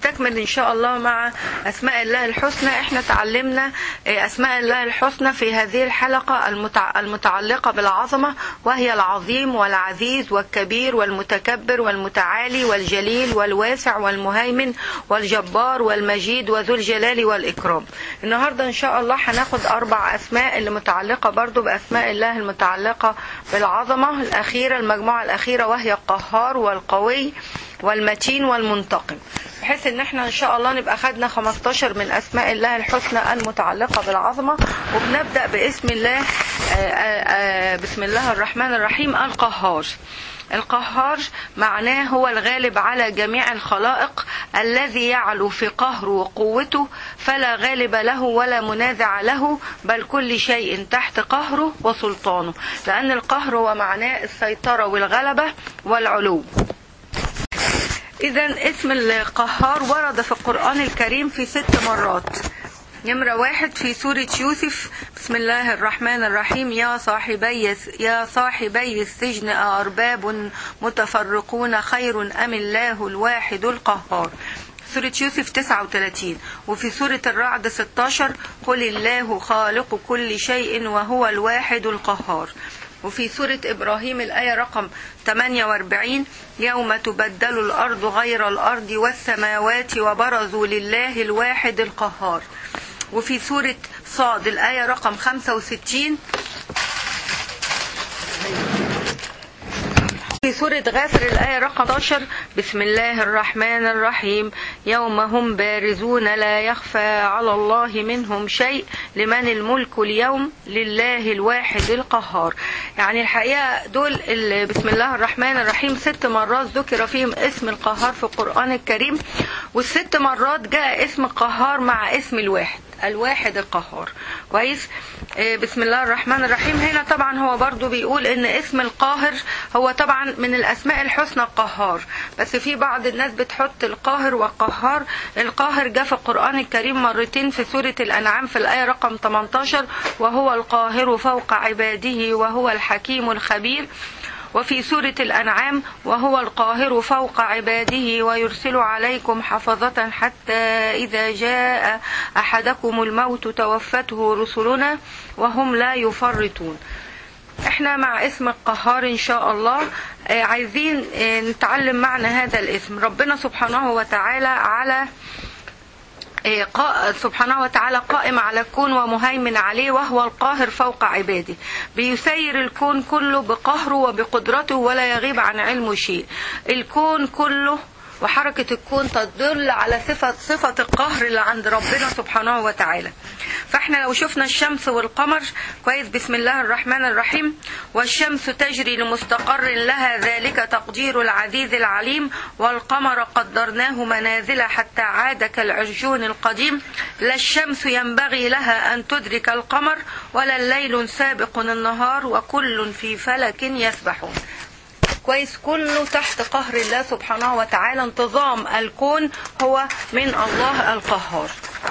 هنستكمل ان شاء الله مع اسماء الله الحسنى احنا تعلمنا اسماء الله الحسنى في هذه الحلقة المتع... المتعلقة بالعظمة وهي العظيم والعزيز والكبير والمتكبر والمتعالي والجليل والواسع والمهيمن والجبار والمجيد وذو الجلال والإكرام النهاردة إن شاء الله هناخد أربع أسماء اللي متعلقة برضو بأسماء الله المتعلقة بالعظمة الأخيرة المجموعة الأخيرة وهي القهار والقوي والمتين والمنتقم بحيث ان احنا ان شاء الله نبقى خدنا 15 من اسماء الله الحسنى المتعلقة بالعظمة وبنبدأ باسم الله آآ آآ بسم الله الرحمن الرحيم القهار القهار معناه هو الغالب على جميع الخلائق الذي يعلو في قهره وقوته فلا غالب له ولا منازع له بل كل شيء تحت قهره وسلطانه لأن القهر هو معناه السيطرة والغلبة والعلو إذا اسم القهار ورد في القرآن الكريم في ست مرات نمرة واحد في سورة يوسف بسم الله الرحمن الرحيم يا صاحبي يا صاحبي السجن أرباب متفرقون خير أم الله الواحد القهار سورة يوسف 39 وفي سورة الرعد 16 قل الله خالق كل شيء وهو الواحد القهار وفي سورة إبراهيم الآية رقم 48 يوم تبدل الأرض غير الأرض والسماوات وبرزوا لله الواحد القهار وفي سورة صاد الآية رقم 65 في سورة غافر الآية رقم 11 بسم الله الرحمن الرحيم يوم هم بارزون لا يخفى على الله منهم شيء لمن الملك اليوم لله الواحد القهار يعني الحقيقة دول بسم الله الرحمن الرحيم ست مرات ذكر فيهم اسم القهار في القرآن الكريم والست مرات جاء اسم القهار مع اسم الواحد الواحد القهار كويس بسم الله الرحمن الرحيم هنا طبعا هو برضو بيقول ان اسم القاهر هو طبعا من الاسماء الحسنى القهار بس في بعض الناس بتحط القاهر والقهار القاهر جاء في القرآن الكريم مرتين في سورة الانعام في الاية رقم 18 وهو القاهر فوق عباده وهو الحكيم الخبير وفي سورة الأنعام وهو القاهر فوق عباده ويرسل عليكم حفظة حتى إذا جاء أحدكم الموت توفته رسلنا وهم لا يفرطون احنا مع اسم القهار ان شاء الله عايزين نتعلم معنى هذا الاسم ربنا سبحانه وتعالى على سبحانه وتعالى قائم على الكون ومهيمن عليه وهو القاهر فوق عباده بيسير الكون كله بقهره وبقدرته ولا يغيب عن علمه شيء الكون كله وحركة الكون تدل على صفة صفة القهر اللي عند ربنا سبحانه وتعالى فاحنا لو شفنا الشمس والقمر كويس بسم الله الرحمن الرحيم والشمس تجري لمستقر لها ذلك تقدير العزيز العليم والقمر قدرناه منازل حتى عاد كالعرجون القديم لا الشمس ينبغي لها أن تدرك القمر ولا الليل سابق النهار وكل في فلك يسبحون كويس كله تحت قهر الله سبحانه وتعالى انتظام الكون هو من الله القهار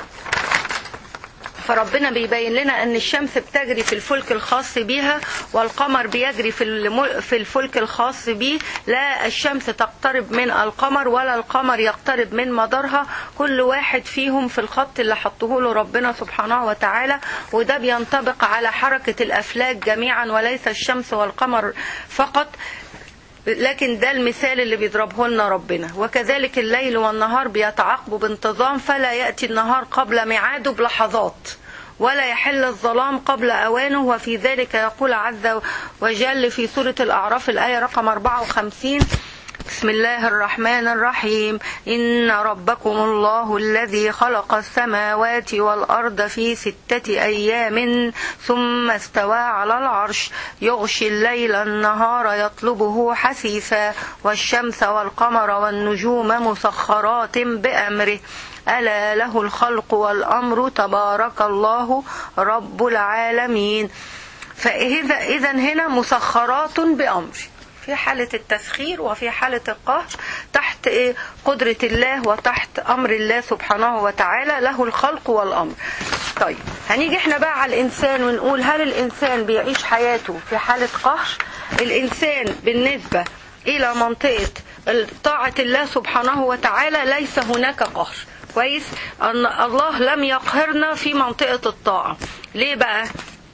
فربنا بيبين لنا ان الشمس بتجري في الفلك الخاص بيها والقمر بيجري في في الفلك الخاص بيه لا الشمس تقترب من القمر ولا القمر يقترب من مدارها كل واحد فيهم في الخط اللي حطه له ربنا سبحانه وتعالى وده بينطبق على حركة الافلاك جميعا وليس الشمس والقمر فقط لكن ده المثال اللي بيضربه لنا ربنا وكذلك الليل والنهار بيتعاقبوا بانتظام فلا يأتي النهار قبل ميعاده بلحظات ولا يحل الظلام قبل أوانه وفي ذلك يقول عز وجل في سورة الأعراف الآية رقم 54 بسم الله الرحمن الرحيم إن ربكم الله الذي خلق السماوات والأرض في ستة أيام ثم استوى على العرش يغشي الليل النهار يطلبه حثيثا والشمس والقمر والنجوم مسخرات بأمره ألا له الخلق والأمر تبارك الله رب العالمين فإذا إذا هنا مسخرات بأمره في حالة التسخير وفي حالة القهر تحت قدرة الله وتحت أمر الله سبحانه وتعالى له الخلق والأمر طيب هنيجي احنا بقى على الإنسان ونقول هل الإنسان بيعيش حياته في حالة قهر الإنسان بالنسبة إلى منطقة طاعة الله سبحانه وتعالى ليس هناك قهر كويس أن الله لم يقهرنا في منطقة الطاعة ليه بقى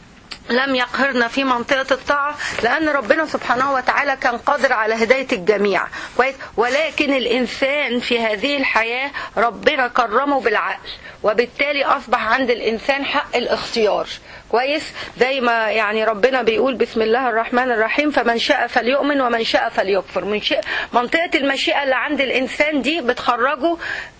لم يقهرنا في منطقة الطاعة لأن ربنا سبحانه وتعالى كان قادر على هداية الجميع كويس ولكن الإنسان في هذه الحياة ربنا كرمه بالعقل وبالتالي أصبح عند الإنسان حق الاختيار كويس زي ما يعني ربنا بيقول بسم الله الرحمن الرحيم فمن شاء فليؤمن ومن شاء فليكفر من شاء منطقة المشيئة اللي عند الإنسان دي بتخرجه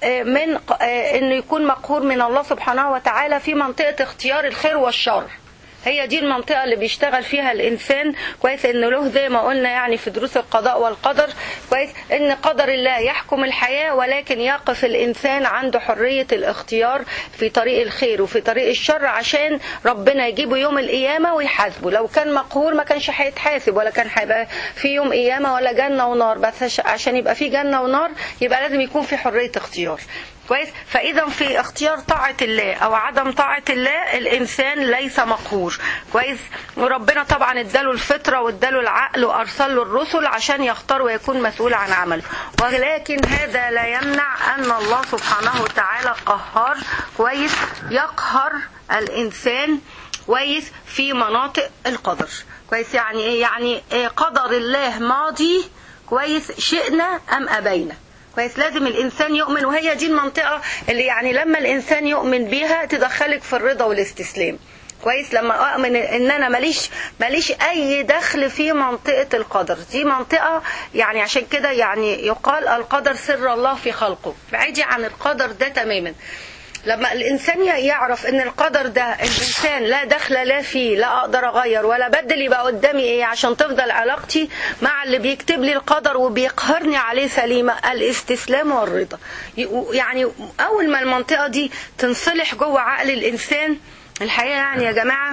من إنه يكون مقهور من الله سبحانه وتعالى في منطقة اختيار الخير والشر هي دي المنطقة اللي بيشتغل فيها الإنسان كويس إنه له زي ما قلنا يعني في دروس القضاء والقدر كويس إن قدر الله يحكم الحياة ولكن يقف الإنسان عنده حرية الاختيار في طريق الخير وفي طريق الشر عشان ربنا يجيبه يوم القيامة ويحاسبه لو كان مقهور ما كانش هيتحاسب ولا كان هيبقى في يوم قيامة ولا جنة ونار بس عشان يبقى في جنة ونار يبقى لازم يكون في حرية اختيار كويس فاذا في اختيار طاعه الله او عدم طاعه الله الانسان ليس مقهور كويس وربنا طبعا اداله الفطره واداله العقل وارسل له الرسل عشان يختار ويكون مسؤول عن عمله ولكن هذا لا يمنع ان الله سبحانه وتعالى قهار كويس يقهر الانسان كويس في مناطق القدر كويس يعني ايه يعني إيه قدر الله ماضي كويس شئنا ام ابينا كويس لازم الانسان يؤمن وهي دي المنطقه اللي يعني لما الانسان يؤمن بيها تدخلك في الرضا والاستسلام كويس لما اؤمن ان انا ماليش ماليش اي دخل في منطقه القدر دي منطقه يعني عشان كده يعني يقال القدر سر الله في خلقه بعيدي عن القدر ده تماما لما الانسان يعرف ان القدر ده الانسان لا دخل لا فيه لا اقدر اغير ولا بدل يبقى قدامي ايه عشان تفضل علاقتي مع اللي بيكتب لي القدر وبيقهرني عليه سليمه الاستسلام والرضا يعني اول ما المنطقه دي تنصلح جوه عقل الانسان الحقيقه يعني يا جماعه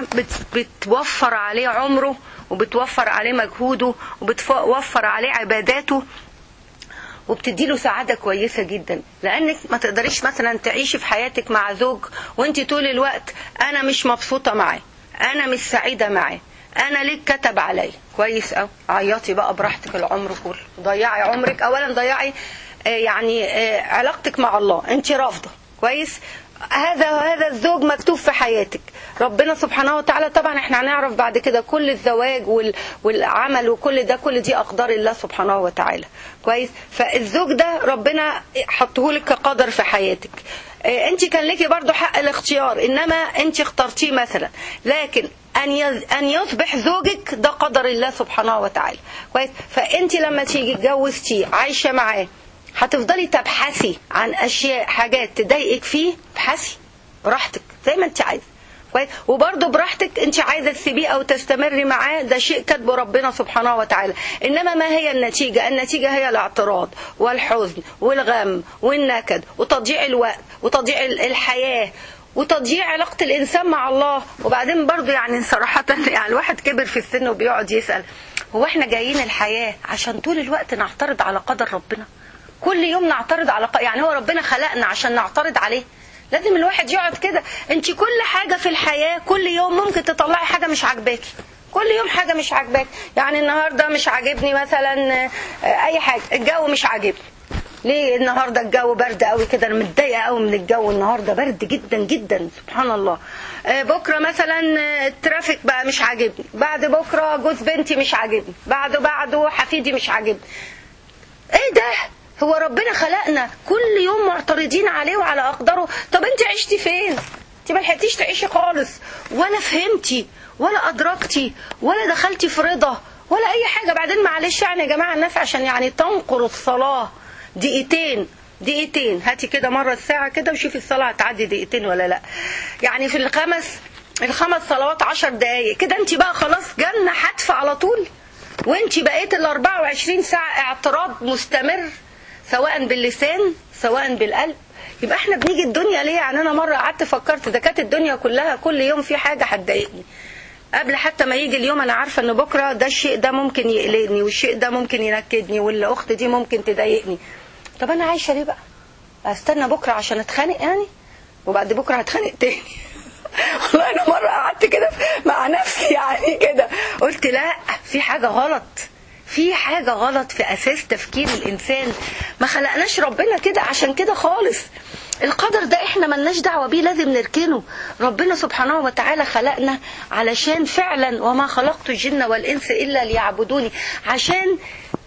بتوفر عليه عمره وبتوفر عليه مجهوده وبتوفر عليه عباداته وبتديله سعاده كويسه جدا لانك ما تقدريش مثلا تعيشي في حياتك مع زوج وانت طول الوقت انا مش مبسوطه معاه انا مش سعيده معاه انا ليه كتب عليا كويس قوي عيطي بقى براحتك العمر كله ضيعي عمرك اولا ضيعي يعني علاقتك مع الله انت رافضه كويس هذا هذا الزوج مكتوب في حياتك ربنا سبحانه وتعالى طبعا احنا هنعرف بعد كده كل الزواج وال والعمل وكل ده كل دي اقدار الله سبحانه وتعالى كويس فالزوج ده ربنا حطه لك كقدر في حياتك اه انت كان ليكي برضو حق الاختيار انما انت اخترتيه مثلا لكن ان ان يصبح زوجك ده قدر الله سبحانه وتعالى كويس فانت لما تيجي اتجوزتيه عايشه معاه هتفضلي تبحثي عن اشياء حاجات تضايقك فيه ابحثي براحتك زي ما انت عايزه كويس وبرضه براحتك انت عايزه تسيبيه او تستمري معاه ده شيء كاتبه ربنا سبحانه وتعالى انما ما هي النتيجه النتيجه هي الاعتراض والحزن والغم والنكد وتضييع الوقت وتضييع الحياه وتضييع علاقة الإنسان مع الله وبعدين برضه يعني صراحة يعني الواحد كبر في السن وبيقعد يسأل هو احنا جايين الحياة عشان طول الوقت نعترض على قدر ربنا كل يوم نعترض على ق... يعني هو ربنا خلقنا عشان نعترض عليه لازم الواحد يقعد كده انت كل حاجه في الحياه كل يوم ممكن تطلعي حاجه مش عاجباكي كل يوم حاجه مش عاجباك يعني النهارده مش عاجبني مثلا اي حاجه الجو مش عاجبني ليه النهارده الجو برد قوي كده انا متضايقه قوي من الجو النهارده برد جدا جدا سبحان الله بكره مثلا الترافيك بقى مش عاجبني بعد بكره جوز بنتي مش عاجبني بعده بعده حفيدي مش عاجبني ايه ده هو ربنا خلقنا كل يوم معترضين عليه وعلى اقداره طب انت عشتي فين انت ما لحقتيش تعيشي خالص ولا فهمتي ولا ادركتي ولا دخلتي في رضا ولا اي حاجه بعدين معلش يعني يا جماعه الناس عشان يعني تنقر الصلاه دقيقتين دقيقتين هاتي كده مره الساعه كده وشوفي الصلاه هتعدي دقيقتين ولا لا يعني في الخمس الخمس صلوات عشر دقايق كده انت بقى خلاص جنه حتف على طول وانت بقيت ال 24 ساعه اعتراض مستمر سواء باللسان سواء بالقلب يبقى احنا بنيجي الدنيا ليه يعني انا مره قعدت فكرت ده كانت الدنيا كلها كل يوم في حاجه هتضايقني قبل حتى ما يجي اليوم انا عارفه ان بكره ده الشيء ده ممكن يقلقني والشيء ده ممكن ينكدني والاخت دي ممكن تضايقني طب انا عايشه ليه بقى استنى بكره عشان اتخانق يعني وبعد بكره هتخانق تاني والله انا مره قعدت كده مع نفسي يعني كده قلت لا في حاجه غلط في حاجة غلط في أساس تفكير الإنسان ما خلقناش ربنا كده عشان كده خالص القدر ده احنا ملناش دعوة بيه لازم نركنه ربنا سبحانه وتعالى خلقنا علشان فعلا وما خلقت الجن والإنس إلا ليعبدوني عشان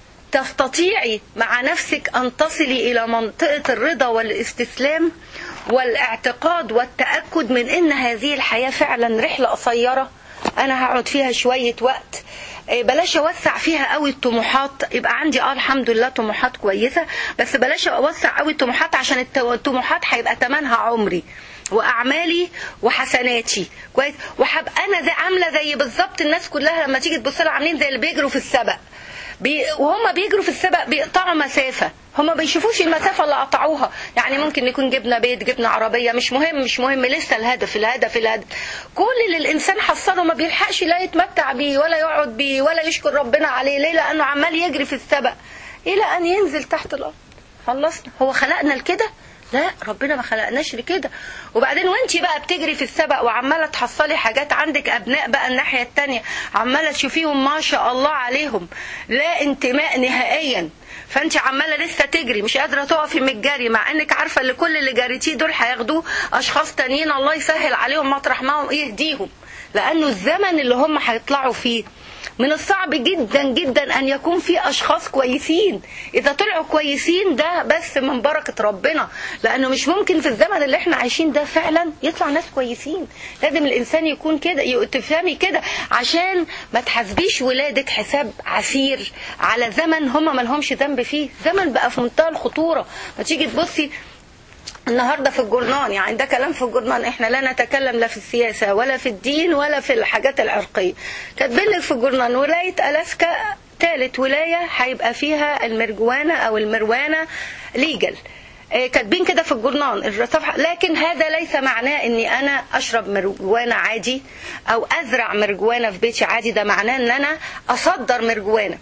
تستطيعي مع نفسك أن تصلي إلى منطقة الرضا والاستسلام والاعتقاد والتأكد من أن هذه الحياة فعلا رحلة قصيرة أنا هقعد فيها شوية وقت بلاش اوسع فيها قوي الطموحات يبقى عندي اه الحمد لله طموحات كويسه بس بلاش اوسع قوي الطموحات عشان الطموحات هيبقى ثمنها عمري واعمالي وحسناتي كويس وهبقى انا زي عامله زي بالظبط الناس كلها لما تيجي تبص لها عاملين زي اللي بيجروا في السبق بي وهم بيجروا في السبق بيقطعوا مسافة هم ما بيشوفوش المسافة اللي قطعوها يعني ممكن يكون جبنا بيت جبنا عربية مش مهم مش مهم لسه الهدف الهدف الهدف كل اللي الإنسان حصله ما بيلحقش لا يتمتع بيه ولا يقعد بيه ولا يشكر ربنا عليه ليه لأنه عمال يجري في السبق إلى أن ينزل تحت الأرض خلصنا هو خلقنا لكده لا ربنا ما خلقناش لكده وبعدين وانت بقى بتجري في السبق وعماله تحصلي حاجات عندك ابناء بقى الناحيه التانية عماله تشوفيهم ما شاء الله عليهم لا انتماء نهائيا فانت عماله لسه تجري مش قادره تقفي من الجري مع انك عارفه ان كل اللي جريتيه دول هياخدوه اشخاص تانيين الله يسهل عليهم مطرح ما يهديهم لانه الزمن اللي هم هيطلعوا فيه من الصعب جدا جدا ان يكون في اشخاص كويسين اذا طلعوا كويسين ده بس من بركه ربنا لانه مش ممكن في الزمن اللي احنا عايشين ده فعلا يطلع ناس كويسين لازم الانسان يكون كده تفهمي كده عشان ما تحاسبيش ولادك حساب عسير على زمن هم ما لهمش ذنب فيه زمن بقى في منتهى الخطوره ما تيجي تبصي النهارده في الجرنان يعني ده كلام في الجرنان احنا لا نتكلم لا في السياسه ولا في الدين ولا في الحاجات العرقيه كاتبين لك في الجرنان ولايه الاسكا ثالث ولايه هيبقى فيها المرجوانه او المروانه ليجل كاتبين كده في الجرنان الصفحة لكن هذا ليس معناه اني انا اشرب مرجوانة عادي او ازرع مرجوانة في بيتي عادي ده معناه ان انا اصدر مرجوانة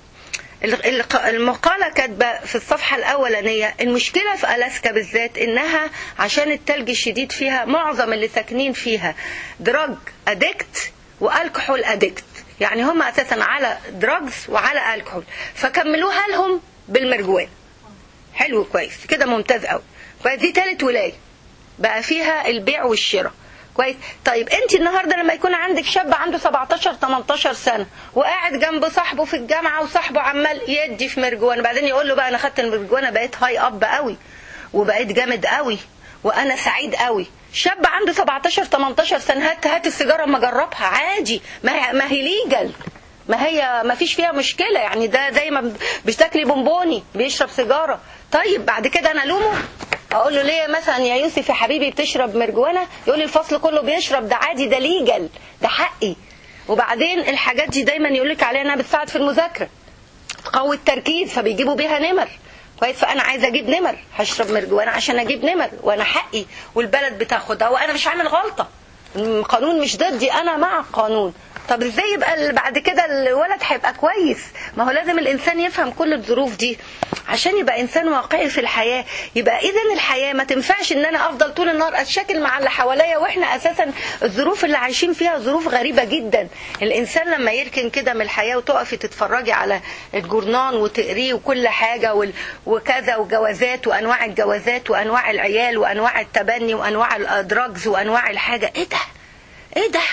المقالة كاتبة في الصفحة الأولانية المشكلة في ألاسكا بالذات إنها عشان التلج الشديد فيها معظم اللي ساكنين فيها دراج أدكت والكحول أدكت يعني هم أساسا على دراجز وعلى الكحول فكملوها لهم بالمرجوان حلو كويس كده ممتاز قوي كويس دي تالت ولاية بقى فيها البيع والشراء كويس طيب انت النهارده لما يكون عندك شاب عنده 17 18 سنه وقاعد جنب صاحبه في الجامعه وصاحبه عمال يدي في مرجوانه بعدين يقول له بقى انا خدت المرجوانه بقيت هاي اب قوي وبقيت جامد قوي وانا سعيد قوي شاب عنده 17 18 سنه هات هات السيجاره ما جربها عادي ما هي ما هي ليجل ما هي ما فيش فيها مشكله يعني ده زي ما بتاكلي بونبوني بيشرب سيجاره طيب بعد كده انا الومه اقول له ليه مثلا يا يوسف يا حبيبي بتشرب مرجوانه يقول لي الفصل كله بيشرب ده عادي ده ليجل ده حقي وبعدين الحاجات دي دايما يقول لك عليها انها بتساعد في المذاكره تقوي التركيز فبيجيبوا بيها نمر كويس فانا عايزه اجيب نمر هشرب مرجوانه عشان اجيب نمر وانا حقي والبلد بتاخدها وانا مش عامل غلطه القانون مش ضدي انا مع القانون طب ازاي يبقى بعد كده الولد هيبقى كويس ما هو لازم الانسان يفهم كل الظروف دي عشان يبقى انسان واقعي في الحياه يبقى اذا الحياه ما تنفعش ان انا افضل طول النهار اتشاكل مع اللي حواليا واحنا اساسا الظروف اللي عايشين فيها ظروف غريبه جدا الانسان لما يركن كده من الحياه وتقفي تتفرجي على الجورنان وتقريه وكل حاجه وكذا وجوازات وانواع الجوازات وانواع العيال وانواع التبني وانواع الدراجز وانواع الحاجه ايه ده ايه ده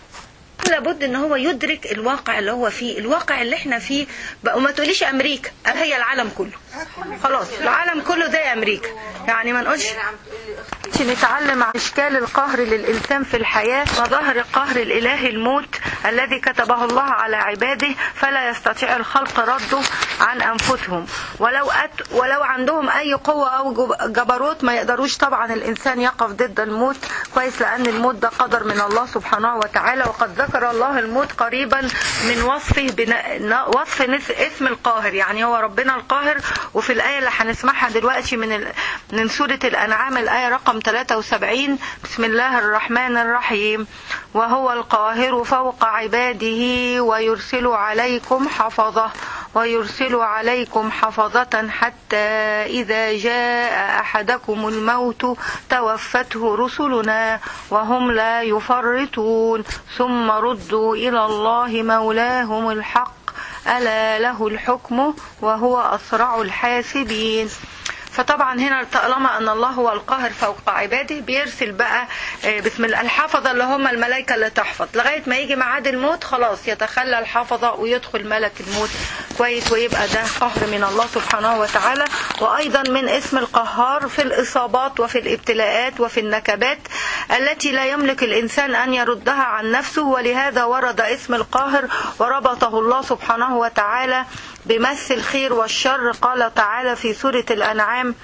لابد ان هو يدرك الواقع اللي هو فيه الواقع اللي احنا فيه بقى وما تقوليش امريكا هي العالم كله خلاص العالم كله زي امريكا يعني ما نقولش نتعلم عن اشكال القهر للانسان في الحياه مظاهر القهر الالهي الموت الذي كتبه الله على عباده فلا يستطيع الخلق رده عن انفسهم ولو أت ولو عندهم اي قوه او جبروت ما يقدروش طبعا الانسان يقف ضد الموت كويس لان الموت ده قدر من الله سبحانه وتعالى وقد ذكر الله الموت قريبا من وصفه بنا... وصف اسم القاهر يعني هو ربنا القاهر وفي الآية اللي هنسمعها دلوقتي من ال... من سورة الأنعام الآية رقم 73 بسم الله الرحمن الرحيم وهو القاهر فوق عباده ويرسل عليكم حفظه ويرسل عليكم حفظة حتى إذا جاء أحدكم الموت توفته رسلنا وهم لا يفرطون ثم ردوا إلى الله مولاهم الحق ألا له الحكم وهو أسرع الحاسبين فطبعا هنا طالما ان الله هو القاهر فوق عباده بيرسل بقى بسم الله الحفظه اللي هم الملائكه اللي تحفظ لغايه ما يجي ميعاد الموت خلاص يتخلى الحفظه ويدخل ملك الموت كويس ويبقى ده قهر من الله سبحانه وتعالى وايضا من اسم القهار في الاصابات وفي الابتلاءات وفي النكبات التي لا يملك الانسان ان يردها عن نفسه ولهذا ورد اسم القاهر وربطه الله سبحانه وتعالى بمس الخير والشر قال تعالى في سورة الأنعام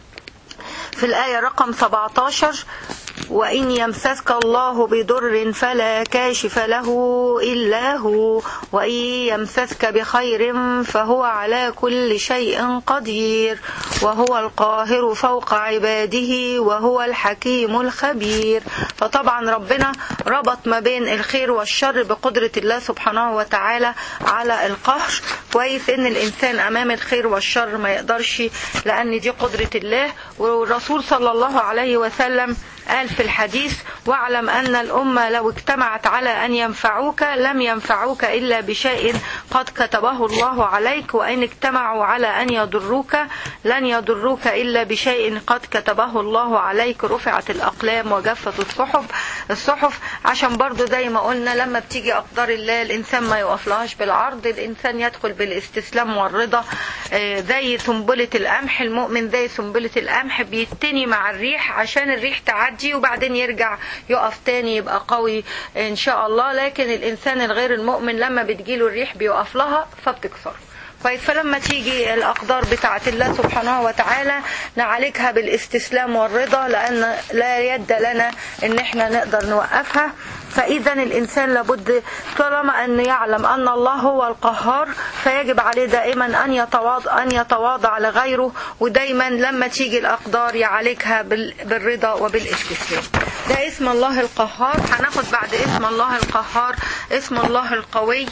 في الآية رقم 17 وإن يمسسك الله بضر فلا كاشف له إلا هو وإن يمسسك بخير فهو على كل شيء قدير وهو القاهر فوق عباده وهو الحكيم الخبير فطبعا ربنا ربط ما بين الخير والشر بقدرة الله سبحانه وتعالى على القهر كويس ان الانسان امام الخير والشر ما يقدرش لان دي قدرة الله والرسول صلى الله عليه وسلم قال في الحديث واعلم أن الأمة لو اجتمعت على أن ينفعوك لم ينفعوك إلا بشيء قد كتبه الله عليك وإن اجتمعوا على أن يضروك لن يضروك إلا بشيء قد كتبه الله عليك رفعت الأقلام وجفت الصحف الصحف عشان برضو زي ما قلنا لما بتيجي أقدار الله الإنسان ما يقفلهاش بالعرض الإنسان يدخل بالاستسلام والرضا زي سنبلة القمح المؤمن زي سنبلة القمح بيتني مع الريح عشان الريح تعدي يعدي وبعدين يرجع يقف تاني يبقى قوي ان شاء الله لكن الانسان الغير المؤمن لما بتجيله الريح بيقف لها فبتكسره كويس فلما تيجي الاقدار بتاعه الله سبحانه وتعالى نعالجها بالاستسلام والرضا لان لا يد لنا ان احنا نقدر نوقفها فاذا الانسان لابد طالما ان يعلم ان الله هو القهار فيجب عليه دائما ان يتواضع ان يتواضع لغيره ودايما لما تيجي الاقدار يعالجها بالرضا وبالاستسلام ده اسم الله القهار هناخد بعد اسم الله القهار اسم الله القوي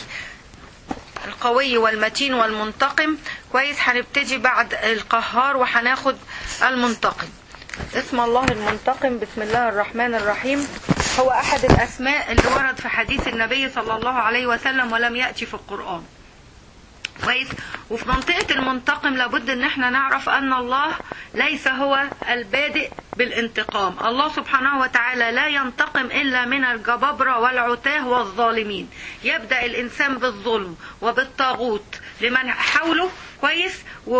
القوي والمتين والمنتقم كويس هنبتدي بعد القهار وهناخد المنتقم اسم الله المنتقم بسم الله الرحمن الرحيم هو احد الاسماء اللي ورد في حديث النبي صلى الله عليه وسلم ولم ياتي في القران كويس وفي منطقة المنتقم لابد ان احنا نعرف ان الله ليس هو البادئ بالانتقام الله سبحانه وتعالى لا ينتقم الا من الجبابرة والعتاه والظالمين يبدأ الانسان بالظلم وبالطاغوت لمن حوله كويس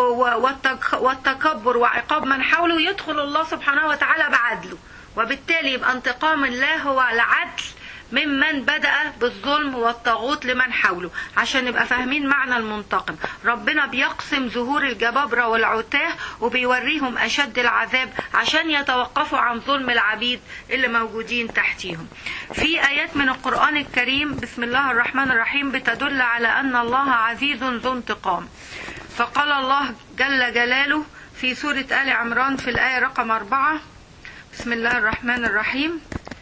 والتكبر وعقاب من حوله يدخل الله سبحانه وتعالى بعدله وبالتالي يبقى انتقام الله هو العدل ممن بدأ بالظلم والطاغوت لمن حوله عشان نبقى فاهمين معنى المنتقم ربنا بيقسم ظهور الجبابرة والعتاه وبيوريهم أشد العذاب عشان يتوقفوا عن ظلم العبيد اللي موجودين تحتيهم في آيات من القرآن الكريم بسم الله الرحمن الرحيم بتدل على أن الله عزيز ذو انتقام فقال الله جل جلاله في سورة آل عمران في الآية رقم أربعة بسم الله الرحمن الرحيم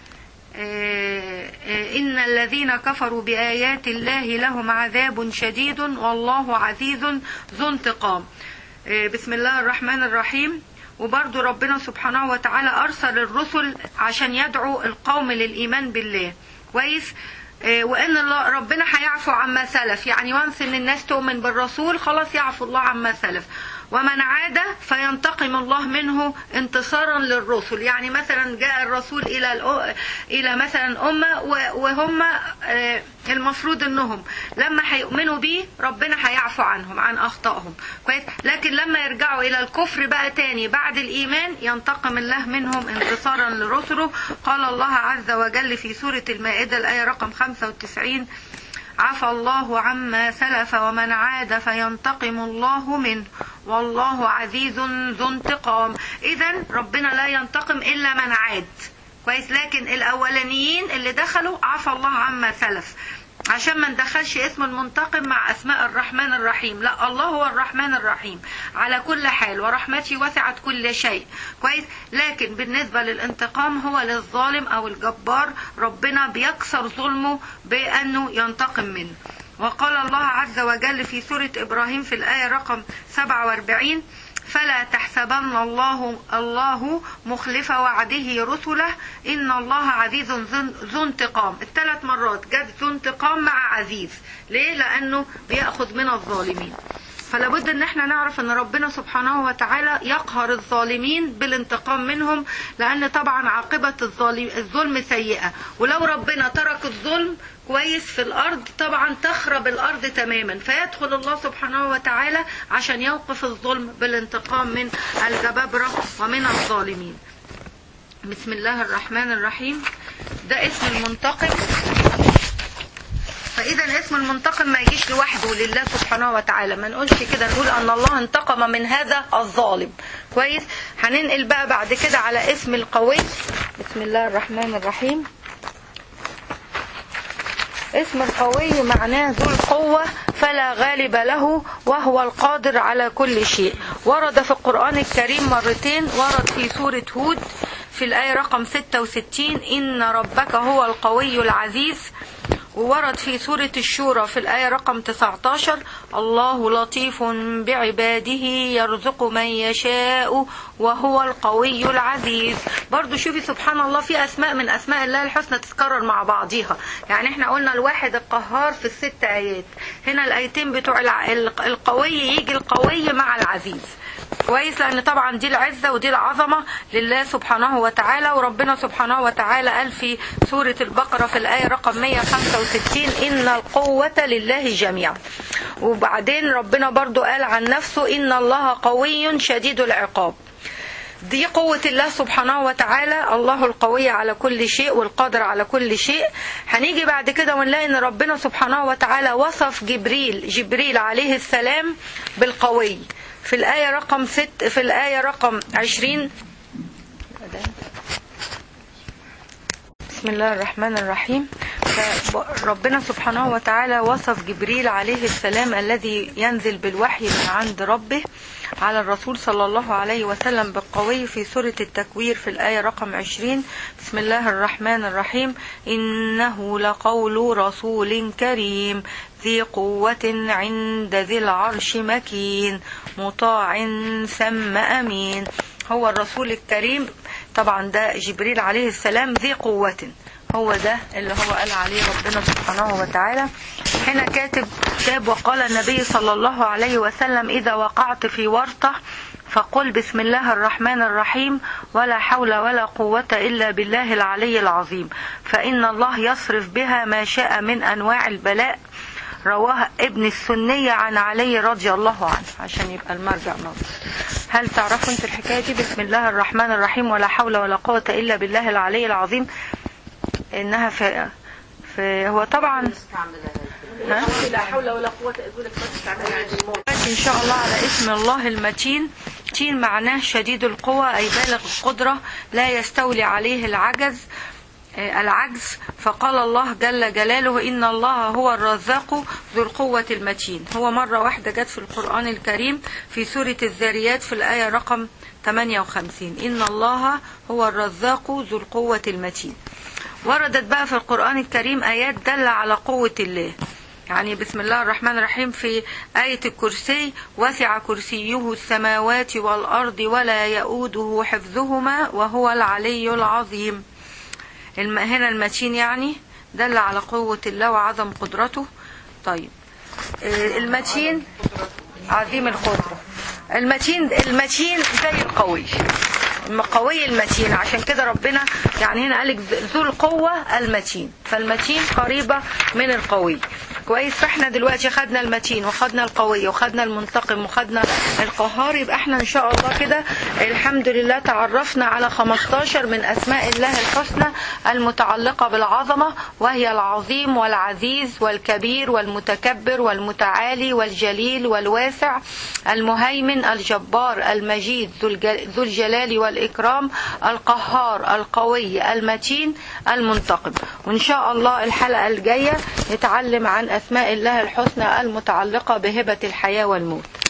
إن الذين كفروا بآيات الله لهم عذاب شديد والله عزيز ذو انتقام بسم الله الرحمن الرحيم وبرضو ربنا سبحانه وتعالى أرسل الرسل عشان يدعو القوم للإيمان بالله كويس وان الله ربنا هيعفو عما سلف يعني وانس ان الناس تؤمن بالرسول خلاص يعفو الله عما سلف ومن عاد فينتقم الله منه انتصارا للرسل يعني مثلا جاء الرسول الى الى مثلا امه وهم المفروض انهم لما هيؤمنوا بيه ربنا هيعفو عنهم عن اخطائهم كويس لكن لما يرجعوا الى الكفر بقى تاني بعد الايمان ينتقم الله منهم انتصارا لرسله قال الله عز وجل في سوره المائده الايه رقم 95 عفى الله عما سلف ومن عاد فينتقم الله منه والله عزيز ذو انتقام اذا ربنا لا ينتقم الا من عاد كويس لكن الاولانيين اللي دخلوا عفى الله عما سلف عشان ما ندخلش اسم المنتقم مع اسماء الرحمن الرحيم لا الله هو الرحمن الرحيم على كل حال ورحمتي وسعت كل شيء كويس لكن بالنسبة للانتقام هو للظالم او الجبار ربنا بيكسر ظلمه بانه ينتقم منه وقال الله عز وجل في سورة ابراهيم في الاية رقم 47 فلا تحسبن الله الله مخلف وعده رسله إن الله عزيز ذو ذو انتقام الثلاث مرات جت ذو انتقام مع عزيز ليه لأنه بيأخذ من الظالمين فلا بد ان احنا نعرف ان ربنا سبحانه وتعالى يقهر الظالمين بالانتقام منهم لان طبعا عاقبة الظالم الظلم سيئة ولو ربنا ترك الظلم كويس في الارض طبعا تخرب الارض تماما فيدخل الله سبحانه وتعالى عشان يوقف الظلم بالانتقام من الجبابرة ومن الظالمين بسم الله الرحمن الرحيم ده اسم المنتقم فاذا اسم المنتقم ما يجيش لوحده لله سبحانه وتعالى ما نقولش كده نقول ان الله انتقم من هذا الظالم كويس هننقل بقى بعد كده على اسم القوي بسم الله الرحمن الرحيم اسم القوي معناه ذو القوة فلا غالب له وهو القادر على كل شيء ورد في القرآن الكريم مرتين ورد في سورة هود في الآية رقم 66 إن ربك هو القوي العزيز وورد في سورة الشورى في الآية رقم 19 الله لطيف بعباده يرزق من يشاء وهو القوي العزيز برضو شوفي سبحان الله في أسماء من أسماء الله الحسنى تتكرر مع بعضيها يعني احنا قلنا الواحد القهار في الست آيات هنا الآيتين بتوع القوي يجي القوي مع العزيز كويس لان طبعا دي العزه ودي العظمه لله سبحانه وتعالى وربنا سبحانه وتعالى قال في سوره البقره في الايه رقم 165 ان القوه لله جميعا وبعدين ربنا برضو قال عن نفسه ان الله قوي شديد العقاب دي قوة الله سبحانه وتعالى الله القوي على كل شيء والقادر على كل شيء هنيجي بعد كده ونلاقي ان ربنا سبحانه وتعالى وصف جبريل جبريل عليه السلام بالقوي في الآية رقم ست في الآية رقم عشرين بسم الله الرحمن الرحيم ربنا سبحانه وتعالى وصف جبريل عليه السلام الذي ينزل بالوحي من عند ربه على الرسول صلى الله عليه وسلم بالقوي في سورة التكوير في الآية رقم 20 بسم الله الرحمن الرحيم إنه لقول رسول كريم ذي قوة عند ذي العرش مكين مطاع ثم أمين هو الرسول الكريم طبعا ده جبريل عليه السلام ذي قوة هو ده اللي هو قال عليه ربنا سبحانه وتعالى هنا كاتب كتاب وقال النبي صلى الله عليه وسلم إذا وقعت في ورطة فقل بسم الله الرحمن الرحيم ولا حول ولا قوة إلا بالله العلي العظيم فإن الله يصرف بها ما شاء من أنواع البلاء رواه ابن السنية عن علي رضي الله عنه عشان يبقى المرجع موجود هل تعرفوا انت الحكاية دي بسم الله الرحمن الرحيم ولا حول ولا قوة إلا بالله العلي العظيم إنها في, في هو طبعا ها؟ لا حول ولا قوة إلا بالله إن شاء الله على اسم الله المتين تين معناه شديد القوة أي بالغ القدرة لا يستولي عليه العجز العجز فقال الله جل جلاله إن الله هو الرزاق ذو القوة المتين هو مرة واحدة جت في القرآن الكريم في سورة الذاريات في الآية رقم 58 إن الله هو الرزاق ذو القوة المتين وردت بقى في القرآن الكريم آيات دل على قوة الله يعني بسم الله الرحمن الرحيم في آية الكرسي وسع كرسيه السماوات والأرض ولا يؤوده حفظهما وهو العلي العظيم الم... هنا المتين يعني دل على قوة الله وعظم قدرته طيب المتين عظيم القدرة المتين المتين زي القوي القوي المتين عشان كده ربنا يعني هنا قالك ذو القوة المتين فالمتين قريبة من القوي كويس فاحنا دلوقتي خدنا المتين وخدنا القوي وخدنا المنتقم وخدنا القهار يبقى احنا ان شاء الله كده الحمد لله تعرفنا على 15 من اسماء الله الحسنى المتعلقة بالعظمة وهي العظيم والعزيز والكبير والمتكبر والمتعالي والجليل والواسع المهيمن الجبار المجيد ذو الجلال والإكرام القهار القوي المتين المنتقم وإن شاء الله الحلقة الجاية نتعلم عن أسماء الله الحسنى المتعلقة بهبة الحياة والموت